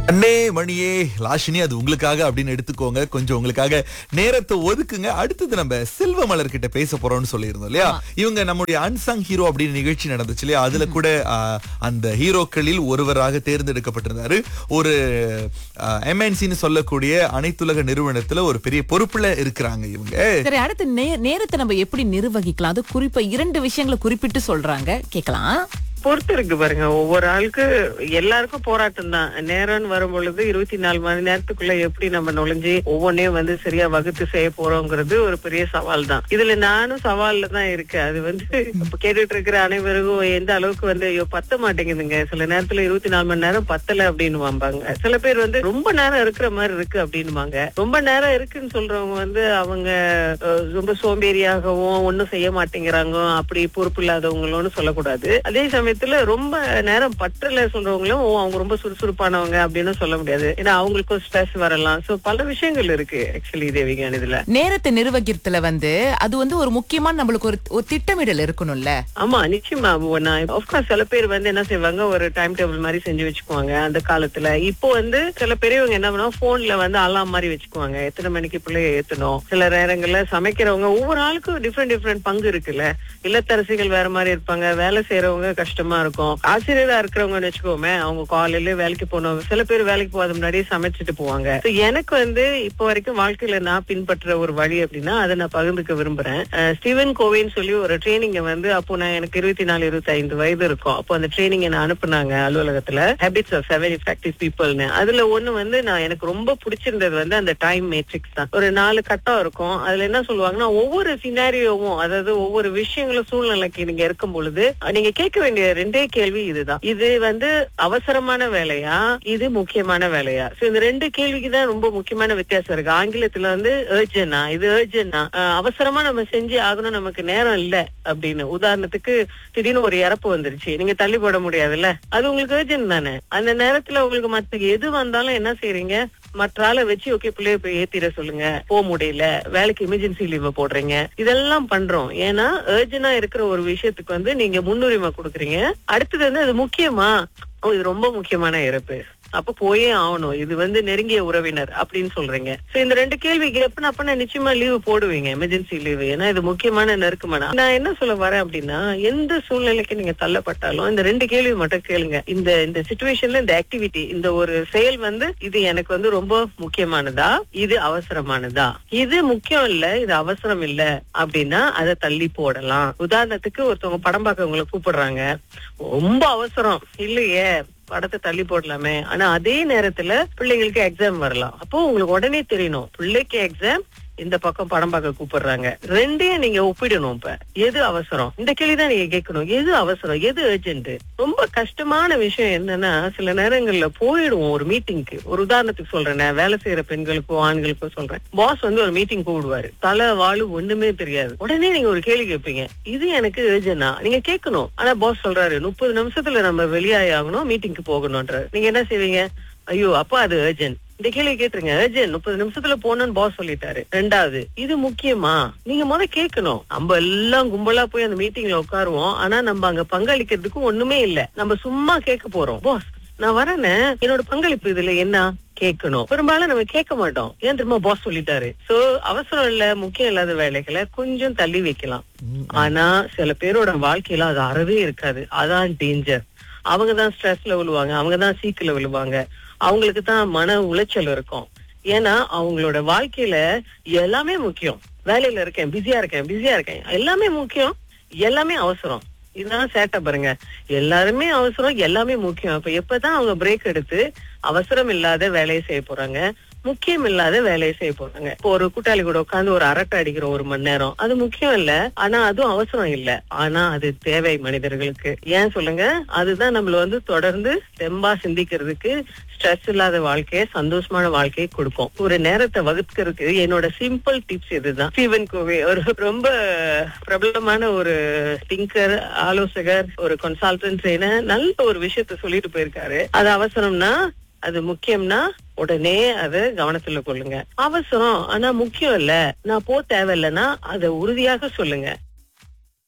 அண்ணே மணியே லாஷினி அது உங்களுக்காக அப்படின்னு எடுத்துக்கோங்க கொஞ்சம் உங்களுக்காக நேரத்தை ஒதுக்குங்க அடுத்தது நம்ம செல்வ மலர் கிட்ட பேச போறோம்னு சொல்லியிருந்தோம் இல்லையா இவங்க நம்முடைய அன்சங் ஹீரோ அப்படின்னு நிகழ்ச்சி நடந்துச்சு இல்லையா அதுல கூட ஆ, அந்த ஹீரோக்களில் ஒருவராக தேர்ந்தெடுக்கப்பட்டிருந்தாரு ஒரு எம்என்சின்னு சொல்லக்கூடிய அனைத்துலக நிறுவனத்துல ஒரு பெரிய பொறுப்புல இருக்கிறாங்க இவங்க சரி அடுத்து நே- நேரத்தை நம்ம எப்படி நிர்வகிக்கலாம் அது குறிப்பா இரண்டு விஷயங்களை குறிப்பிட்டு சொல்றாங்க கேக்கலாம் பொறுத்து இருக்கு பாருங்க ஒவ்வொரு ஆளுக்கு எல்லாருக்கும் போராட்டம் தான் நேரம்னு வரும் பொழுது இருபத்தி நாலு மணி நேரத்துக்குள்ள எப்படி நம்ம நுழைஞ்சு ஒவ்வொன்றையும் வந்து சரியா வகுத்து செய்ய போறோங்கிறது ஒரு பெரிய சவால் தான் இதுல நானும் சவால்ல தான் இருக்கேன் அது வந்து இப்ப கேட்டுட்டு இருக்கிற அனைவருக்கும் எந்த அளவுக்கு வந்து ஐயோ பத்த மாட்டேங்குதுங்க சில நேரத்துல இருபத்தி நாலு மணி நேரம் பத்தல அப்படின்னு வாம்பாங்க சில பேர் வந்து ரொம்ப நேரம் இருக்கிற மாதிரி இருக்கு அப்படின்னுவாங்க ரொம்ப நேரம் இருக்குன்னு சொல்றவங்க வந்து அவங்க அஹ், ரொம்ப சோம்பேறியாகவும் ஒண்ணும் செய்ய மாட்டேங்கிறாங்க அப்படி பொறுப்பு இல்லாதவங்களோன்னு சொல்லக்கூடாது அதே சமயத்துல ரொம்ப நேரம் பற்றல சொல்றவங்களும் ஓ அவங்க ரொம்ப சுறுசுறுப்பானவங்க அப்படின்னு சொல்ல முடியாது ஏன்னா அவங்களுக்கும் ஸ்ட்ரெஸ் வரலாம் சோ பல விஷயங்கள் இருக்கு ஆக்சுவலி தேவிகான் இதுல நேரத்தை நிர்வகிக்கிறதுல வந்து அது வந்து ஒரு முக்கியமான நம்மளுக்கு ஒரு ஒரு திட்டமிடல் இருக்கணும்ல ஆமா நிச்சயமா ஆஃப்கோர்ஸ் சில பேர் வந்து என்ன செய்வாங்க ஒரு டைம் டேபிள் மாதிரி செஞ்சு வச்சுக்குவாங்க அந்த காலத்துல இப்போ வந்து சில பெரியவங்க என்ன பண்ணுவாங்க போன்ல வந்து அலாம் மாதிரி வச்சுக்குவாங்க எத்தனை மணிக்கு பிள்ளைய ஏத்தணும் சில நேரங்கள்ல சமைக்கிறவங்க ஒவ்வொரு ஆளுக்கும் டிஃப்ரெண்ட் டிஃப்ரெண்ட் பங்கு இருக்குல்ல இல்லத்தரசிகள் வேற மாதிரி இருப்பாங்க வேலை செய்யறவங்க கஷ்டமா இருக்கும் ஆசிரியரா இருக்கிறவங்கன்னு வச்சுக்கோமே அவங்க காலையில வேலைக்கு போனவங்க சில பேர் வேலைக்கு போகாத முன்னாடியே சமைச்சிட்டு போவாங்க So, எனக்கு வந்து இப்போ வரைக்கும் வாழ்க்கையில நான் பின்பற்ற ஒரு வழி அப்படின்னா அதை நான் பகிர்ந்துக்க விரும்புறேன் அஹ், ஸ்டீவன் கோவின்னு சொல்லி ஒரு ட்ரைனிங்க வந்து அப்போ நான் எனக்கு இருபத்தி நாலு இருபத்தி ஐந்து வயது இருக்கும் அப்போ அந்த ட்ரைனிங் என்ன அனுப்புனாங்க அலுவலகத்துல ஹேபிட்ஸ் ஆஃப் செவன் இஃபெக்டிவ் பீப்புள்னு அதுல ஒண்ணு வந்து நான் எனக்கு ரொம்ப பிடிச்சிருந்தது வந்து அந்த டைம் மேட்ரிக்ஸ் தான் ஒரு நாலு கட்டம் இருக்கும் அதுல என்ன சொல்லுவாங்கன்னா ஒவ்வொரு சினாரியோவும் அதாவது ஒவ்வொரு விஷயங்களும் சூழ்நிலைக்கு நீங்க இருக்கும் பொழுது நீங்க கேட்க வேண்டிய ரெண்டே கேள்வி இதுதான் இது வந்து அவசரமான வேலையா இது முக்கியமான வேலையா சோ இந்த ரெண்டு கேள்விக்கு தான் ரொம்ப முக்கியமான வித்தியாசம் இருக்கு ஆங்கிலத்துல வந்து ஏர்ஜென்டா இது ஏர்ஜென்டா அவசரமா நம்ம செஞ்சு ஆகணும் நமக்கு நேரம் இல்ல அப்படின்னு உதாரணத்துக்கு திடீர்னு ஒரு இறப்பு வந்துருச்சு நீங்க தள்ளி போட முடியாதுல்ல அது உங்களுக்கு ஏர்ஜென்ட் தானே அந்த நேரத்துல உங்களுக்கு மத்த எது வந்தாலும் என்ன செய்றீங்க மற்ற ஆளை வச்சு ஓகே பிள்ளைய போய் ஏத்திட சொல்லுங்க போக முடியல வேலைக்கு எமர்ஜென்சி லீவ் போடுறீங்க இதெல்லாம் பண்றோம் ஏன்னா ஏர்ஜென்டா இருக்கிற ஒரு விஷயத்துக்கு வந்து நீங்க முன்னுரிமை கொடுக்குறீங்க அடுத்தது வந்து அது முக்கியமா ஓ இது ரொம்ப முக்கியமான இறப்பு அப்ப போயே ஆகணும் இது வந்து நெருங்கிய உறவினர் அப்படின்னு சொல்றீங்க சோ இந்த ரெண்டு கேள்விக்கு எப்ப அப்ப நான் நிச்சயமா லீவு போடுவீங்க எமர்ஜென்சி லீவு ஏன்னா இது முக்கியமான நெருக்கமான நான் என்ன சொல்ல வரேன் அப்படின்னா எந்த சூழ்நிலைக்கு நீங்க தள்ளப்பட்டாலும் இந்த ரெண்டு கேள்வி மட்டும் கேளுங்க இந்த இந்த சுச்சுவேஷன்ல இந்த ஆக்டிவிட்டி இந்த ஒரு செயல் வந்து இது எனக்கு வந்து ரொம்ப முக்கியமானதா இது அவசரமானதா இது முக்கியம் இல்ல இது அவசரம் இல்ல அப்படின்னா அதை தள்ளி போடலாம் உதாரணத்துக்கு ஒருத்தவங்க படம் பார்க்க உங்களை கூப்பிடுறாங்க ரொம்ப அவசரம் இல்லையே படத்தை தள்ளி போடலாமே ஆனா அதே நேரத்துல பிள்ளைங்களுக்கு எக்ஸாம் வரலாம் அப்போ உங்களுக்கு உடனே தெரியணும் பிள்ளைக்கு எக்ஸாம் இந்த பக்கம் படம் பார்க்க கூப்பிடுறாங்க ரெண்டையும் நீங்க ஒப்பிடணும் இப்ப எது அவசரம் இந்த கேள்விதான் நீங்க கேட்கணும் எது அவசரம் எது அர்ஜென்ட் ரொம்ப கஷ்டமான விஷயம் என்னன்னா சில நேரங்கள்ல போயிடுவோம் ஒரு மீட்டிங்க்கு ஒரு உதாரணத்துக்கு சொல்றேன் நான் வேலை செய்யற பெண்களுக்கோ ஆண்களுக்கோ சொல்றேன் பாஸ் வந்து ஒரு மீட்டிங் கூப்பிடுவாரு தலை வாழு ஒண்ணுமே தெரியாது உடனே நீங்க ஒரு கேள்வி கேட்பீங்க இது எனக்கு ஏர்ஜென்டா நீங்க கேட்கணும் ஆனா பாஸ் சொல்றாரு முப்பது நிமிஷத்துல நம்ம வெளியாகி ஆகணும் மீட்டிங்க்கு போகணும்ன்றாரு நீங்க என்ன செய்வீங்க ஐயோ அப்ப அது ஏர்ஜென்ட் இந்த கேள்வி கேட்டுருங்க ஏர்ஜென்ட் முப்பது நிமிஷத்துல போகணும்னு பாஸ் சொல்லிட்டாரு ரெண்டாவது இது முக்கியமா நீங்க முத கேட்கணும் நம்ம எல்லாம் கும்பலா போய் அந்த மீட்டிங்ல உட்காருவோம் ஆனா நம்ம அங்க பங்களிக்கிறதுக்கு ஒண்ணுமே இல்ல நம்ம சும்மா கேட்க போறோம் பாஸ் நான் வரேன்னு என்னோட பங்களிப்பு இதுல என்ன கேட்கணும் பெரும்பாலும் நம்ம கேட்க மாட்டோம் ஏன் திரும்ப பாஸ் சொல்லிட்டாரு சோ அவசரம் இல்ல முக்கியம் இல்லாத வேலைகளை கொஞ்சம் தள்ளி வைக்கலாம் ஆனா சில பேரோட வாழ்க்கையில அது அறவே இருக்காது அதான் டேஞ்சர் அவங்க தான் ஸ்ட்ரெஸ்ல விழுவாங்க அவங்க தான் சீக்கில விழுவாங்க அவங்களுக்கு தான் மன உளைச்சல் இருக்கும் ஏன்னா அவங்களோட வாழ்க்கையில எல்லாமே முக்கியம் வேலையில இருக்கேன் பிஸியா இருக்கேன் பிஸியா இருக்கேன் எல்லாமே முக்கியம் எல்லாமே அவசரம் இதுதான் சேட்டை பாருங்க எல்லாருமே அவசரம் எல்லாமே முக்கியம் அப்ப எப்பதான் அவங்க பிரேக் எடுத்து அவசரம் இல்லாத வேலையை செய்ய போறாங்க முக்கியம் இல்லாத வேலையை செய்ய போறாங்க இப்போ ஒரு கூட்டாளி கூட உட்காந்து ஒரு அரட்டை அடிக்கிறோம் ஒரு மணி நேரம் அது முக்கியம் இல்ல ஆனா அதுவும் அவசரம் இல்ல ஆனா அது தேவை மனிதர்களுக்கு ஏன் சொல்லுங்க அதுதான் நம்மள வந்து தொடர்ந்து தெம்பா சிந்திக்கிறதுக்கு ஸ்ட்ரெஸ் இல்லாத வாழ்க்கையை சந்தோஷமான வாழ்க்கையை கொடுக்கும் ஒரு நேரத்தை வகுக்கிறதுக்கு என்னோட சிம்பிள் டிப்ஸ் இதுதான் ஸ்டீவன் கோவே ஒரு ரொம்ப பிரபலமான ஒரு திங்கர் ஆலோசகர் ஒரு கன்சல்டன்ட் நல்ல ஒரு விஷயத்த சொல்லிட்டு போயிருக்காரு அது அவசரம்னா அது முக்கியம்னா உடனே அதை கவனத்துல கொள்ளுங்க அவசரம் ஆனா முக்கியம் இல்ல நான் போ தேவையில்லைன்னா அதை உறுதியாக சொல்லுங்க